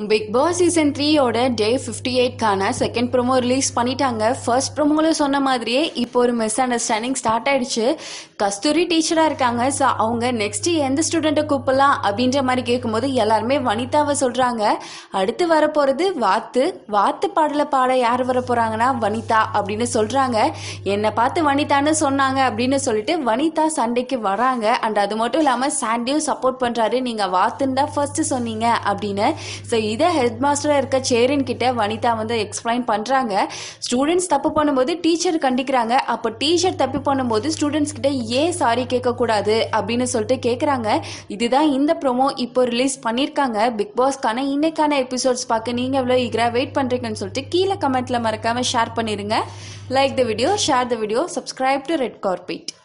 big Boss season த்ரீயோட day fifty எயிட்கான second promo release பண்ணிட்டாங்க ஃபர்ஸ்ட் ப்ரோமோவில் சொன்ன மாதிரியே இப்போ ஒரு மிஸ் அண்டர்ஸ்டாண்டிங் ஸ்டார்ட் ஆயிடுச்சு கஸ்தூரி டீச்சராக இருக்காங்க ஸோ அவங்க நெக்ஸ்ட் எந்த ஸ்டூடெண்ட்டை கூப்பிடலாம் அப்படின்ற மாதிரி கேட்கும்போது எல்லாருமே வனிதாவை சொல்கிறாங்க அடுத்து வரப்போகிறது வாத்து வாத்து பாடலை பாட யார் வர போகிறாங்கன்னா வனிதா அப்படின்னு சொல்கிறாங்க என்னை பார்த்து வனிதான்னு சொன்னாங்க அப்படின்னு சொல்லிட்டு வனிதா சண்டைக்கு வராங்க அண்ட் அது மட்டும் இல்லாமல் சாண்டியும் சப்போர்ட் பண்ணுறாரு நீங்கள் வாத்துன்னு தான் ஃபர்ஸ்ட் சொன்னீங்க அப்படின்னு ஸோ இதை ஹெட் மாஸ்டராக இருக்க சேரின் கிட்ட வனிதா வந்து எக்ஸ்பிளைன் பண்ணுறாங்க ஸ்டூடெண்ட்ஸ் தப்பு பண்ணும்போது டீச்சர் கண்டிக்கிறாங்க அப்போ டீச்சர் தப்பு பண்ணும்போது ஸ்டூடெண்ட்ஸ் கிட்ட ஏன் சாரி கேட்கக்கூடாது அப்படின்னு சொல்லிட்டு கேட்குறாங்க இதுதான் இந்த ப்ரோமோ இப்போ ரிலீஸ் பண்ணியிருக்காங்க பிக் பாஸ்க்கான இன்னைக்கான எபிசோட்ஸ் பார்க்க நீங்கள் எவ்வளோ ஈகராக வெயிட் பண்ணுறீங்கன்னு சொல்லிட்டு கீழே கமெண்ட்டில் மறக்காமல் ஷேர் பண்ணிடுங்க like the video share the video subscribe to red carpet